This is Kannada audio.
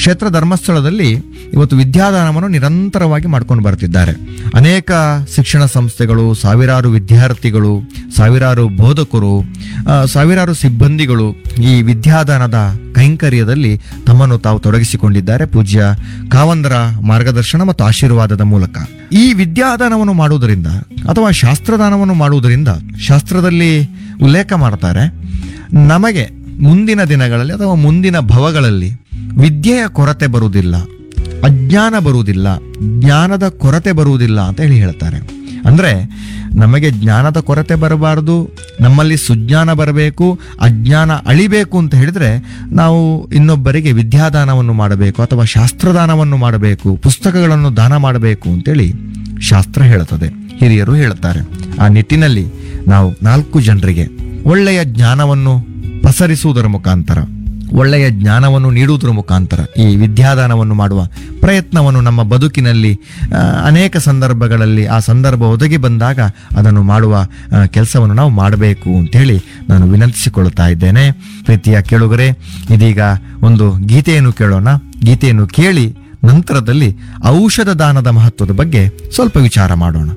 ಕ್ಷೇತ್ರ ಧರ್ಮಸ್ಥಳದಲ್ಲಿ ಇವತ್ತು ವಿದ್ಯಾದಾನವನ್ನು ನಿರಂತರವಾಗಿ ಮಾಡ್ಕೊಂಡು ಬರ್ತಿದ್ದಾರೆ ಅನೇಕ ಶಿಕ್ಷಣ ಸಂಸ್ಥೆಗಳು ಸಾವಿರಾರು ವಿದ್ಯಾರ್ಥಿಗಳು ಸಾವಿರಾರು ಬೋಧಕರು ಆ, ಸಾವಿರಾರು ಸಿಬ್ಬಂದಿಗಳು ಈ ವಿದ್ಯಾದಾನದ ಕೈಂಕರ್ಯದಲ್ಲಿ ತಮ್ಮನ್ನು ತಾವು ತೊಡಗಿಸಿಕೊಂಡಿದ್ದಾರೆ ಪೂಜ್ಯ ಕಾವಂದರ ಮಾರ್ಗದರ್ಶನ ಮತ್ತು ಆಶೀರ್ವಾದದ ಮೂಲಕ ಈ ವಿದ್ಯಾದಾನವನ್ನು ಮಾಡುವುದರಿಂದ ಅಥವಾ ಶಾಸ್ತ್ರದಾನವನ್ನು ಮಾಡುವುದರಿಂದ ಶಾಸ್ತ್ರದಲ್ಲಿ ಉಲ್ಲೇಖ ಮಾಡ್ತಾರೆ ನಮಗೆ ಮುಂದಿನ ದಿನಗಳಲ್ಲಿ ಅಥವಾ ಮುಂದಿನ ಭವಗಳಲ್ಲಿ ವಿದ್ಯೆಯ ಕೊರತೆ ಬರುವುದಿಲ್ಲ ಅಜ್ಞಾನ ಬರುವುದಿಲ್ಲ ಜ್ಞಾನದ ಕೊರತೆ ಬರುವುದಿಲ್ಲ ಅಂತ ಹೇಳಿ ಹೇಳ್ತಾರೆ ಅಂದ್ರೆ ನಮಗೆ ಜ್ಞಾನದ ಕೊರತೆ ಬರಬಾರದು ನಮ್ಮಲ್ಲಿ ಸುಜ್ಞಾನ ಬರಬೇಕು ಅಜ್ಞಾನ ಅಳಿಬೇಕು ಅಂತ ಹೇಳಿದ್ರೆ ನಾವು ಇನ್ನೊಬ್ಬರಿಗೆ ವಿದ್ಯಾದಾನವನ್ನು ಮಾಡಬೇಕು ಅಥವಾ ಶಾಸ್ತ್ರದಾನವನ್ನು ಮಾಡಬೇಕು ಪುಸ್ತಕಗಳನ್ನು ದಾನ ಮಾಡಬೇಕು ಅಂತೇಳಿ ಶಾಸ್ತ್ರ ಹೇಳುತ್ತದೆ ಹಿರಿಯರು ಹೇಳುತ್ತಾರೆ ಆ ನಿಟ್ಟಿನಲ್ಲಿ ನಾವು ನಾಲ್ಕು ಜನರಿಗೆ ಒಳ್ಳೆಯ ಜ್ಞಾನವನ್ನು ಪಸರಿಸುವುದರ ಮುಖಾಂತರ ಒಳ್ಳೆಯ ಜ್ಞಾನವನ್ನು ನೀಡುವುದರ ಮುಖಾಂತರ ಈ ವಿದ್ಯಾದಾನವನ್ನು ಮಾಡುವ ಪ್ರಯತ್ನವನ್ನು ನಮ್ಮ ಬದುಕಿನಲ್ಲಿ ಆ, ಅನೇಕ ಸಂದರ್ಭಗಳಲ್ಲಿ ಆ ಸಂದರ್ಭ ಒದಗಿ ಬಂದಾಗ ಅದನ್ನು ಮಾಡುವ ಕೆಲಸವನ್ನು ನಾವು ಮಾಡಬೇಕು ಅಂತೇಳಿ ನಾನು ವಿನಂತಿಸಿಕೊಳ್ಳುತ್ತಾ ಇದ್ದೇನೆ ಪ್ರೀತಿಯ ಕೇಳುಗರೆ ಇದೀಗ ಒಂದು ಗೀತೆಯನ್ನು ಕೇಳೋಣ ಗೀತೆಯನ್ನು ಕೇಳಿ ನಂತರದಲ್ಲಿ ಔಷಧ ದಾನದ ಮಹತ್ವದ ಬಗ್ಗೆ ಸ್ವಲ್ಪ ವಿಚಾರ ಮಾಡೋಣ